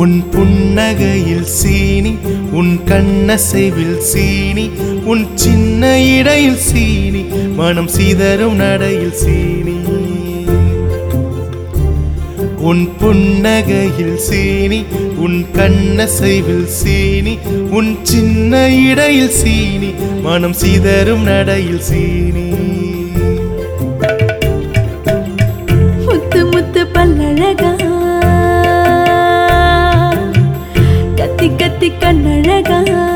உன் புன்னகையில் சீனி உன் கண்ணசைவில் சீனி உன் சின்ன இடையில் சீனி மனம் சிதறும் நடையில் சீனி உன் புன்னகையில் சீனி உன் கண்ணசைவில் சீனி உன் சின்ன இடையில் சீனி மனம் சிதறும் நடையில் சீனி முத்து முத்து பல்லழகா கத்தி கத்தி கண்ணழகா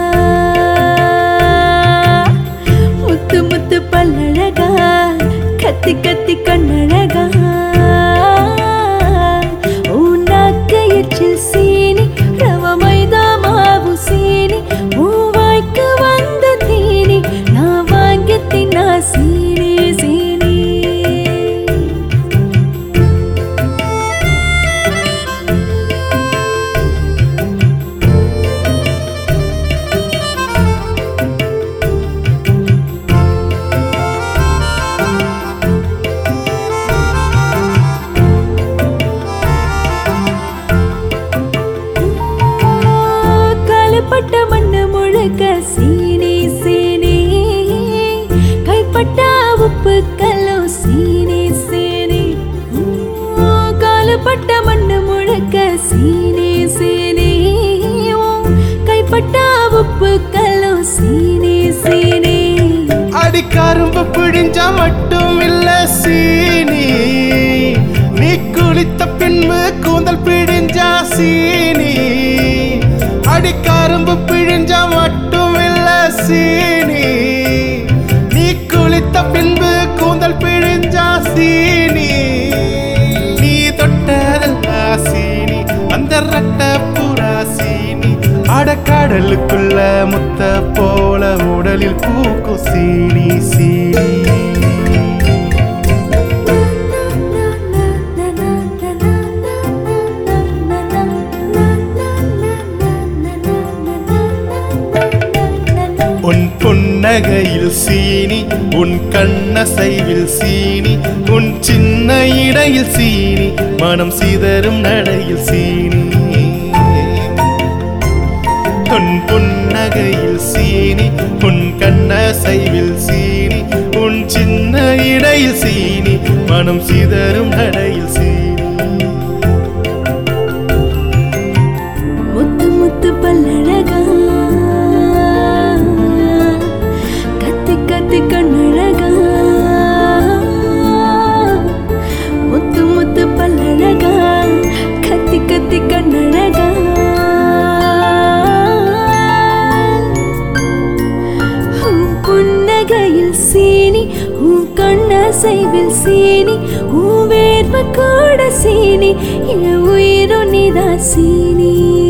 முத்து முத்து பல்லழகா கத்தி கத்தி கண்ணழகா உன்னாக்கையற்றில் சீனி ரவ மைதா மாவு சீனி மூவாய்க்கு வந்த தீனி நான் வாங்கி தின்னா சீனி சீனி காலப்பட்ட மண்ணு முழுக்க சீனி சீனி கைப்பட்ட உப்பு கல்லும் சீனி சீனி காலப்பட்ட மண்ணு முழுக்க சீனி சீனி கைப்பட்ட உப்பு கல்லும் சீனி சீனி அடிக்காரும்பு பிழிஞ்சா மட்டும் இல்ல சீனி நீ குளித்த பின்பு கூந்தல் பிழிஞ்சா சீனி அடிக்காரும்பு பிழிஞ்சா மட்டும் இல்ல சீனி நீ குளித்த பின்பு கூந்தல் பிழிஞ்சா சீனி நீ தொட்டதெல்லாம் சீனி அந்த ரட்ட புறா சீனி அடக்கடலுக்குள்ள முத்த போல உடலில் பூக்கும் சீனி சீனி உன் புன்னகையில் சீனி உன் கண்ணசைவில் சீனி உன் சின்ன இடையில் சீனி மனம் சிதறும் நடையில் சீனி உன் புன்னகையில் சீனி உன் கண்ணசைவில் சீனி உன் சின்ன இடையில் சீனி மனம் சிதறும் நடையில் சீனி முத்து முத்து பல்லழகா கத்தி கத்தி கண்ணழகா முத்து முத்து பல்லழகா கத்தி கத்தி கண்ணழகா உன் புன்னகையில் சீனி உன் கண்ணசைவில் சீனி உன் வேர்வை கூட சீனி என் உயிரும் நீதான் சீனி